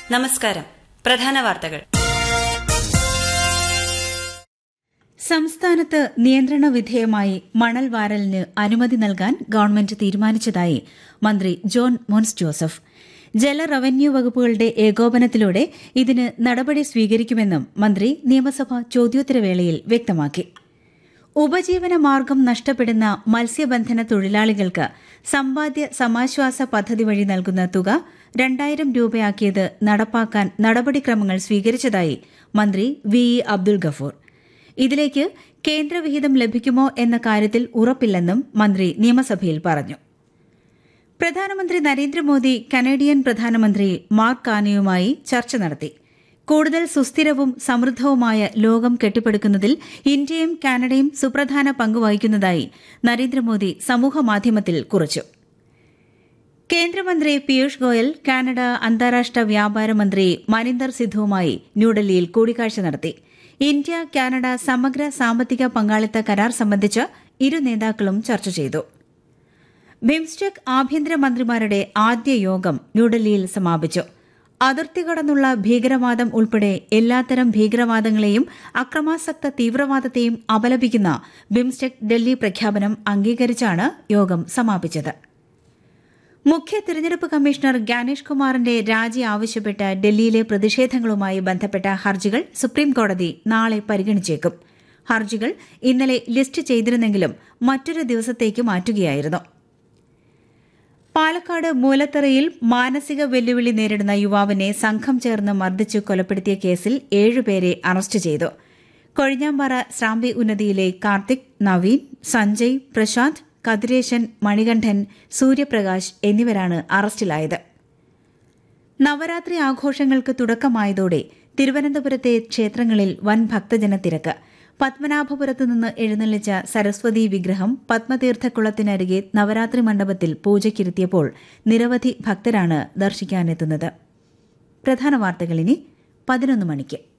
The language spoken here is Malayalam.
നമസ്കാരം പ്രധാന വാർത്തകൾ സംസ്ഥാനത്ത് നിയന്ത്രണ വിധേയമായി മണൽ വാരലിന് അനുമതി നൽകാൻ ഗവൺമെന്റ് തീരുമാനിച്ചതായി മന്ത്രി ജോൺ മോൻസ് ജോസഫ് ജല റവന്യൂ വകുപ്പുകളുടെ ഏകോപനത്തിലൂടെ ഇതിന് നടപടി സ്വീകരിക്കുമെന്നും മന്ത്രി നിയമസഭാ ചോദ്യോത്തരവേളയിൽ വ്യക്തമാക്കി ഉപജീവന മാർഗം നഷ്ടപ്പെടുന്ന മത്സ്യബന്ധന തൊഴിലാളികൾക്ക് സമ്പാദ്യ സമാശ്വാസ പദ്ധതി വഴി നൽകുന്ന തുക രണ്ടായിരം രൂപയാക്കിയത് നടപ്പാക്കാൻ നടപടിക്രമങ്ങൾ സ്വീകരിച്ചതായി മന്ത്രി വി ഇ അബ്ദുൽ ഗഫൂർ ഇതിലേക്ക് കേന്ദ്രവിഹിതം ലഭിക്കുമോ എന്ന കാര്യത്തിൽ ഉറപ്പില്ലെന്നും മന്ത്രി നിയമസഭയിൽ പറഞ്ഞു പ്രധാനമന്ത്രി നരേന്ദ്രമോദി കനേഡിയൻ പ്രധാനമന്ത്രി മാർക്ക് കാനയുമായി ചർച്ച നടത്തി കൂടുതൽ സുസ്ഥിരവും സമൃദ്ധവുമായ ലോകം കെട്ടിപ്പടുക്കുന്നതിൽ ഇന്ത്യയും കാനഡയും സുപ്രധാന പങ്ക് വഹിക്കുന്നതായി നരേന്ദ്രമോദി സമൂഹമാധ്യമത്തിൽ കുറിച്ചു കേന്ദ്രമന്ത്രി പീയൂഷ് ഗോയൽ കാനഡ അന്താരാഷ്ട്ര വ്യാപാര മന്ത്രി മനിന്ദർ സിദ്ധുവുമായി ന്യൂഡൽഹിയിൽ കൂടിക്കാഴ്ച നടത്തി ഇന്ത്യ കാനഡ സമഗ്ര സാമ്പത്തിക പങ്കാളിത്ത കരാർ സംബന്ധിച്ച് ഇരു നേതാക്കളും ചർച്ച ചെയ്തു ബിംസ്റ്റെക് ആഭ്യന്തരമന്ത്രിമാരുടെ ആദ്യ യോഗം ന്യൂഡൽഹിയിൽ സമാപിച്ചു അതിർത്തി കടന്നുള്ള ഭീകരവാദം ഉൾപ്പെടെ എല്ലാത്തരം ഭീകരവാദങ്ങളെയും അക്രമാസക്ത തീവ്രവാദത്തെയും അപലപിക്കുന്ന ബിംസ്റ്റെക് ഡൽഹി പ്രഖ്യാപനം അംഗീകരിച്ചാണ് യോഗം സമാപിച്ചത് മുഖ്യ തിരഞ്ഞെടുപ്പ് കമ്മീഷണർ ഗാനേഷ് കുമാറിന്റെ രാജി ആവശ്യപ്പെട്ട് ഡൽഹിയിലെ പ്രതിഷേധങ്ങളുമായി ബന്ധപ്പെട്ട ഹർജികൾ സുപ്രീംകോടതി നാളെ പരിഗണിച്ചേക്കും ഹർജികൾ ഇന്നലെ ലിസ്റ്റ് ചെയ്തിരുന്നെങ്കിലും മറ്റൊരു ദിവസത്തേക്ക് മാറ്റുകയായിരുന്നു പാലക്കാട് മൂലത്തറയിൽ മാനസിക വെല്ലുവിളി നേരിടുന്ന യുവാവിനെ സംഘം ചേർന്ന് മർദ്ദിച്ചു കൊലപ്പെടുത്തിയ കേസിൽ ഏഴുപേരെ അറസ്റ്റ് ചെയ്തു കൊഴിഞ്ഞാമ്പാറ ശ്രാമ്പി ഉന്നതിയിലെ കാർത്തിക് നവീൻ സഞ്ജയ് പ്രശാന്ത് കതിരേശൻ മണികണ്ഠൻ സൂര്യപ്രകാശ് എന്നിവരാണ് അറസ്റ്റിലായത് നവരാത്രി ആഘോഷങ്ങൾക്ക് തുടക്കമായതോടെ തിരുവനന്തപുരത്തെ ക്ഷേത്രങ്ങളിൽ വൻ ഭക്തജന തിരക്ക് പത്മനാഭപുരത്ത് നിന്ന് എഴുന്നള്ളിച്ച സരസ്വതി വിഗ്രഹം പത്മതീർത്ഥക്കുളത്തിനരികെ നവരാത്രി മണ്ഡപത്തിൽ പൂജയ്ക്കിരുത്തിയപ്പോൾ നിരവധി ഭക്തരാണ് ദർശിക്കാനെത്തുന്നത് പ്രധാന വാർത്തകളിനി പതിനൊന്ന് മണിക്ക്